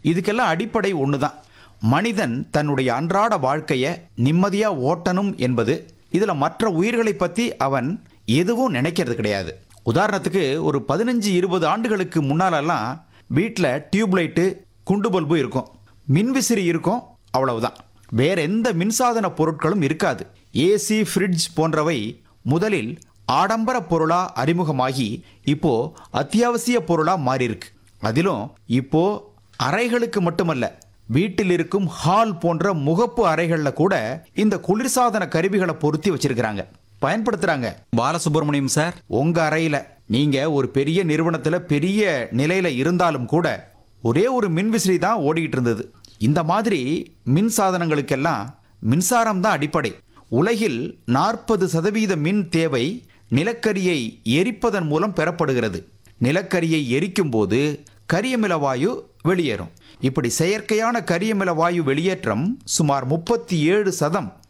இதுக்கெல்லாம் அடிப்படை ஒன்று தான் மனிதன் தன்னுடைய அன்றாட வாழ்க்கையை நிம்மதியா ஓட்டணும் என்பது இதுல மற்ற உயிர்களை பத்தி அவன் எதுவும் நினைக்கிறது கிடையாது உதாரணத்துக்கு ஒரு பதினஞ்சு இருபது ஆண்டுகளுக்கு முன்னாலெல்லாம் வீட்டில் டியூப்லைட்டு குண்டு பல்பு இருக்கும் மின்விசிறி இருக்கும் அவ்வளவுதான் வேற எந்த மின்சாதன பொருட்களும் இருக்காது ஏசி ஃப்ரிட்ஜ் போன்றவை முதலில் ஆடம்பர பொருளா அறிமுகமாகி இப்போ அத்தியாவசிய பொருளா மாறியிருக்கு அதிலும் இப்போ அறைகளுக்கு மட்டுமல்ல வீட்டில் இருக்கும் ஹால் போன்ற முகப்பு அறைகள்ல கூட இந்த குளிர்சாதன கருவிகளை பொருத்தி வச்சிருக்கிறாங்க பயன்படுத்துறாங்க பாலசுப்ரமணியம் சார் உங்க அறையில நீங்க ஒரு பெரிய நிறுவனத்துல பெரிய நிலையில இருந்தாலும் கூட ஒரே ஒரு மின்விசிறி தான் ஓடிக்கிட்டு இருந்தது இந்த மாதிரி மின் சாதனங்களுக்கெல்லாம் மின்சாரம் தான் அடிப்படை உலகில் நாற்பது சதவீத மின் தேவை நிலக்கரியை எரிப்பதன் மூலம் பெறப்படுகிறது நிலக்கரியை எரிக்கும் போது கரியமில வாயு வெளியேறும் இப்படி செயற்கையான கரியமில வாயு வெளியேற்றம் சுமார் முப்பத்தி ஏழு சதம்